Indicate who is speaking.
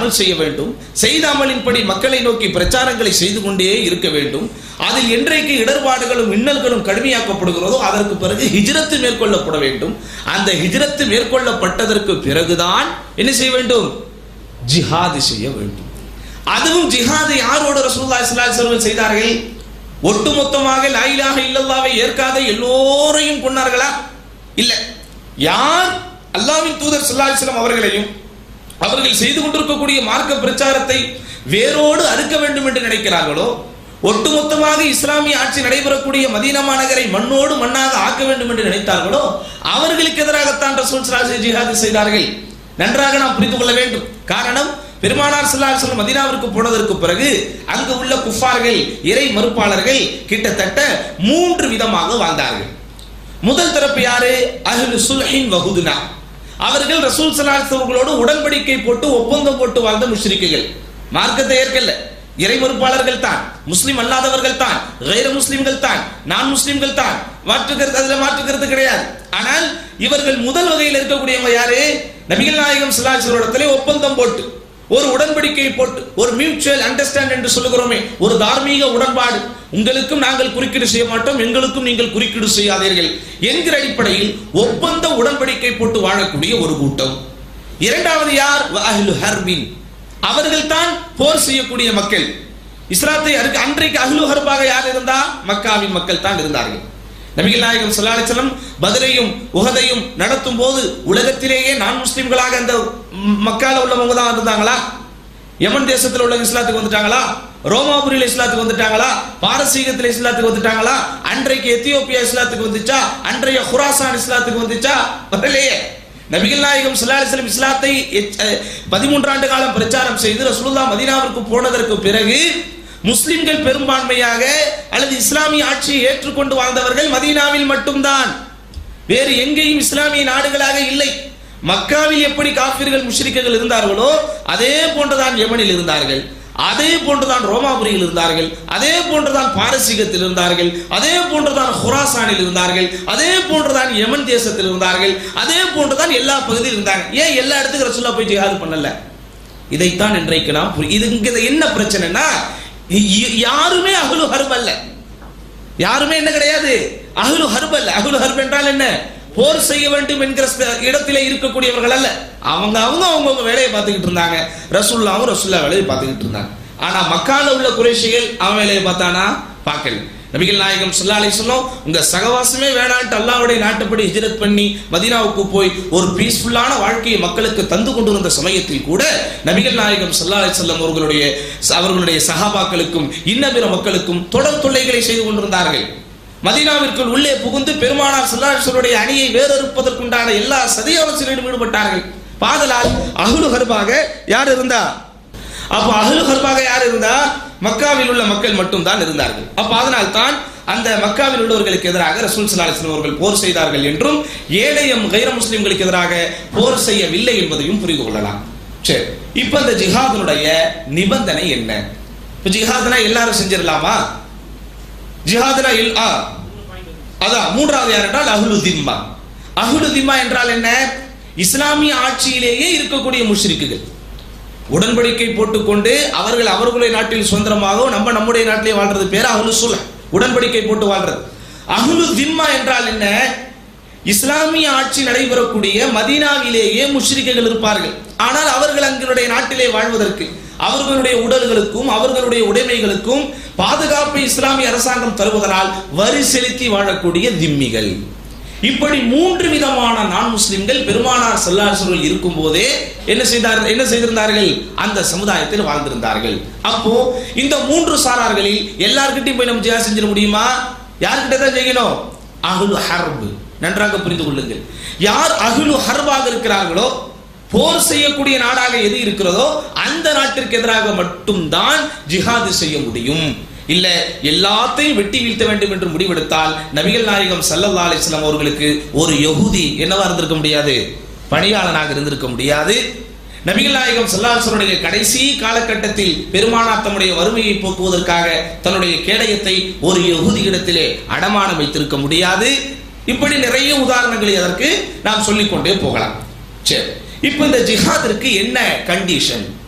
Speaker 1: அமல் செய்ய வேண்டும் செய்த அமலின்படி மக்களை நோக்கி பிரச்சாரங்களை செய்து கொண்டே இருக்க வேண்டும் அதில் என்றைக்கு இடர்பாடுகளும் இன்னல்களும் கடுமையாக்கப்படுகிறதோ அதற்கு பிறகு ஹிஜ்ரத்து மேற்கொள்ளப்பட வேண்டும் அந்த ஹிஜ்ரத்து மேற்கொள்ளப்பட்டதற்கு பிறகுதான் என்ன செய்ய வேண்டும் ஜிஹாது செய்ய வேண்டும் அதுவும் ஜிஹாது யாரோடு ரசூலுல்லாஹி ஸல்லல்லாஹு அலைஹி வஸல்லம் செய்தார்கள் ஒட்டுமொத்தமாக லா இலாஹ இல்லல்லாவை ஏற்காத எல்லோரையும் கொண்டார்களா இல்ல யார் அல்லாஹ்வின் தூதர் ஸல்லல்லாஹு அலைஹி வஸல்லம் அவர்களையும் அவர்கள் செய்து கொண்டிருக்கக்கூடிய மார்க்க பிரச்சாரத்தை வேரோடு அறுக்க வேண்டும் என்று நினைக்கிறார்களோ ஒட்டுமொத்தமாக இஸ்லாமிய ஆட்சி நடைபெறக்கூடிய மதீனா மாநகரை மண்ணோடு மண்ணாக ஆக்க வேண்டும் என்று நினைத்தார்களோ அவர்களுக்கு எதிராகத்தான் ரசூல் ஸல்லல்லாஹு அலைஹி ஜிஹாது செய்தார்கள் நன்றாக நாம் புரிந்து கொள்ள வேண்டும் காரணம் பெருமானார் ஸல்லல்லாஹு அலைஹி வஸல்லம் மதீனாவிற்கு போனதற்கு பிறகு அங்கு உள்ள குஃபார்கள் இறை மறுப்பாளர்கள் கிட்டத்தட்ட மூன்று விதமாக வாழ்ந்தார்கள் முதல் தரப்பு யாரு அஹ்லு சுல்ஹின் வஹுதுனா அவர்கள் ரசூல் ஸல்லல்லாஹு அலைஹி அவர்களோடு உடன்படிக்கை போட்டு ஒப்பந்தம் போட்டு வாழ்ந்த முஷ்ரிக்குகள் மார்க்கத்தை ஏற்கல்ல இறை மறுப்பாளர்கள் தான் முஸ்லிம் அல்லாதவர்கள் தான் கைர முஸ்லிம்கள் தான் நான் முஸ்லிம்கள் தான் மாற்றுக்கிறது அதுல மாற்றுக்கிறது கிடையாது ஆனால் இவர்கள் முதல் வகையில் இருக்கக்கூடியவங்க யாரு நபிகள் நாயகம் சிலாசிரோடத்திலே ஒப்பந்தம் போட்டு ஒரு உடன்படிக்கை போட்டு ஒரு மியூச்சுவல் அண்டர்ஸ்டாண்ட் என்று சொல்லுகிறோமே ஒரு தார்மீக உடன்பாடு உங்களுக்கும் நாங்கள் குறுக்கீடு செய்ய மாட்டோம் எங்களுக்கும் நீங்கள் குறுக்கீடு செய்யாதீர்கள் என்கிற அடிப்படையில் ஒப்பந்த உடன்படிக்கை போட்டு வாழக்கூடிய ஒரு கூட்டம் இரண்டாவது யார் அஹ்லு ஹர்பின் அவர்கள் தான் போர் செய்யக்கூடிய மக்கள் இஸ்லாத்தை அருக்கு அன்றைக்கு அஹ்லு ஹர்பாக யார் இருந்தா மக்காவின் மக்கள் தான் இருந்தார்கள் நபிகள் நாயகம் ஸல்லல்லாஹு அலைஹி வஸல்லம் பத்ரையும் உஹதையும் நடத்தும் போது உலகத்திலேயே நான் முஸ்லிம்களாக அந்த ம், மக்கால உள்ளவங்க தான் இருந்தாங்களா யமன் தேசத்தில் உள்ள இஸ்லாத்துக்கு வந்துட்டாங்களா ரோமாபுரியில் இஸ்லாத்துக்கு வந்துட்டாங்களா பாரசீகத்தில் இஸ்லாத்துக்கு வந்துட்டாங்களா அன்றைக்கு எத்தியோப்பியா இஸ்லாத்துக்கு வந்துச்சா அன்றைய குராசான் இஸ்லாத்துக்கு வந்துச்சா வரலையே நபிகள் நாயகம் ஸல்லல்லாஹு அலைஹி வஸல்லம் இஸ்லாத்தை எச்- அஹ், 13 ஆண்டு காலம் பிரச்சாரம் செய்து ரசூலுல்லாஹ் மதீனாவிற்கு போனதற்கு பிறகு முஸ்லிம்கள் பெரும்பான்மையாக அல்லது இஸ்லாமிய ஆட்சியை ஏற்றுக்கொண்டு வாழ்ந்தவர்கள் மதீனாவில் மட்டும்தான் வேறு எங்கேயும் இஸ்லாமிய நாடுகளாக இல்லை மக்காவில் எப்படி காஃபிர்கள் முஷ்ரிக்குகள் இருந்தார்களோ அதே போன்றுதான் யமனில் இருந்தார்கள் அதே போன்றுதான் ரோமாபுரியில் இருந்தார்கள் அதே போன்றுதான் பாரசீகத்தில் இருந்தார்கள் அதே போன்றுதான் ஹுராசானில் இருந்தார்கள் அதே போன்றுதான் யமன் தேசத்தில் இருந்தார்கள் அதே போன்றுதான் எல்லா பகுதியில் இருந்தாங்க ஏன் எல்லா இடத்துக்கும் ரசூல்லா போய் ஜிஹாது பண்ணல இதைத்தான் இன்றைக்கு நாம் புரி- இது இங்க என்ன பிரச்சனைனா இ- இ- யாருமே அகலு ஹர்ப் அல்ல யாருமே என்ன கிடையாது அஹ்லு ஹர்ப் அல்ல அஹ்லு ஹர்ப் என்றால் என்ன போர் செய்ய வேண்டும் என்கிற ஸ்த- இடத்திலே இருக்கக்கூடியவர்கள் அல்ல அவங்க அவங்க அவங்கவுங்க வேலையை பார்த்துக்கிட்டு இருந்தாங்க ரசூல்லாவும் ரசூல்லா வேலையை பார்த்துக்கிட்டு இருந்தாங்க ஆனா மக்கால உள்ள குறைஷிகள் அவன் வேலையை பார்த்தானா பார்க்கல நபிகள் நாயகம் ஸல்லல்லாஹு அலைஹி வஸல்லம் உங்க சகவாசமே வேணான்ட்டு அல்லாஹ்வுடைய நாட்டுப்படி ஹிஜ்ரத் பண்ணி மதீனாவுக்கு போய் ஒரு பீஸ்ஃபுல்லான வாழ்க்கையை மக்களுக்கு தந்து கொண்டிருந்த சமயத்தில் கூட நபிகள் நாயகம் ஸல்லல்லாஹு அலைஹி வஸல்லம் அவர்களுடைய அவர்களுடைய சஹாபாக்களுக்கும் இன்னபிற மக்களுக்கும் தொடர் தொல்லைகளை செய்து கொண்டிருந்தார்கள் மதீனாவிற்குள் உள்ளே புகுந்து பெருமானார் ஸல்லல்லாஹு அணியை வேறறுப்பதற்குண்டான எல்லா சதியாலோசனையிலும் ஈடுபட்டார்கள் பாதலால் அஹ்லு ஹர்பாக யார் இருந்தா அப்ப அஹ்லு ஹர்பாக யார் இருந்தா மக்காவில் உள்ள மக்கள் மட்டும்தான் இருந்தார்கள் அப்ப அதனால் தான் அந்த மக்காவில் உள்ளவர்களுக்கு எதிராக ரசூல் ஸல்லல்லாஹு அலைஹி வஸல்லம் அவர்கள் போர் செய்தார்கள் என்றும் ஏழையம் கைர முஸ்லிம்களுக்கு எதிராக போர் செய்யவில்லை என்பதையும் புரிந்து கொள்ளலாம் சரி இப்ப இந்த ஜிஹாதினுடைய நிபந்தனை என்ன இப்ப ஜிஹாத்னா எல்லாரும் செஞ்சிடலாமா ஜிஹாதுனா இல் ஆ அதான் மூன்றாவது யார் என்றால் அஹ்லு திம்மா அஹ்லு திம்மா என்றால் என்ன இஸ்லாமிய ஆட்சியிலேயே இருக்கக்கூடிய முஷ்ரிக்குகள் உடன்படிக்கை போட்டுக்கொண்டு அவர்கள் அவர்களுடைய நாட்டில் சுதந்திரமாகவும் நம்ம நம்முடைய நாட்டிலே வாழ்றது பேர் அஹ்லு சுல்ஹ் உடன்படிக்கை போட்டு வாழ்றது அஹ்லு திம்மா என்றால் என்ன இஸ்லாமிய ஆட்சி நடைபெறக்கூடிய மதீனாவிலேயே முஷ்ரிக்குகள் இருப்பார்கள் ஆனால் அவர்கள் அங்களுடைய நாட்டிலே வாழ்வதற்கு அவர்களுடைய உடல்களுக்கும் அவர்களுடைய உடைமைகளுக்கும் பாதுகாப்பை இஸ்லாமிய அரசாங்கம் தருவதனால் வரி செலுத்தி வாழக்கூடிய திம்மிகள் இப்படி மூன்று விதமான நான் முஸ்லிம்கள் பெருமானார் செல்லாசர்கள் இருக்கும் போதே என்ன செய்தார் என்ன செய்திருந்தார்கள் அந்த சமுதாயத்தில் வாழ்ந்திருந்தார்கள் அப்போ இந்த மூன்று சாரார்களில் எல்லார்கிட்டையும் போய் நம்ம ஜியா செஞ்சிட முடியுமா யார்கிட்ட தான் செய்யணும் அஹ்லு ஹர்ப் நன்றாக புரிந்து கொள்ளுங்கள் யார் அஹ்லு ஹர்பாக இருக்கிறார்களோ போர் செய்யக்கூடிய நாடாக எது இருக்கிறதோ அந்த நாட்டிற்கு எதிராக மட்டும்தான் ஜிஹாது செய்ய முடியும் இல்ல எல்லாத்தையும் வெட்டி வீழ்த்த வேண்டும் என்று முடிவெடுத்தால் நபிகள் நாயகம் ஸல்லல்லாஹு அலைஹி வஸல்லம் அவர்களுக்கு ஒரு யஹூதி என்னவா இருந்திருக்க முடியாது பணியாளனாக இருந்திருக்க முடியாது நபிகள் நாயகம் சல்லாசனுடைய கடைசி காலகட்டத்தில் பெருமானார் தம்முடைய வறுமையை போக்குவதற்காக தன்னுடைய கேடயத்தை ஒரு யகுதியிடத்திலே அடமானம் வைத்திருக்க முடியாது இப்படி நிறைய உதாரணங்களை அதற்கு நாம் சொல்லிக்கொண்டே போகலாம் சரி இப்போ இந்த ஜிஹாதிற்கு என்ன கண்டிஷன்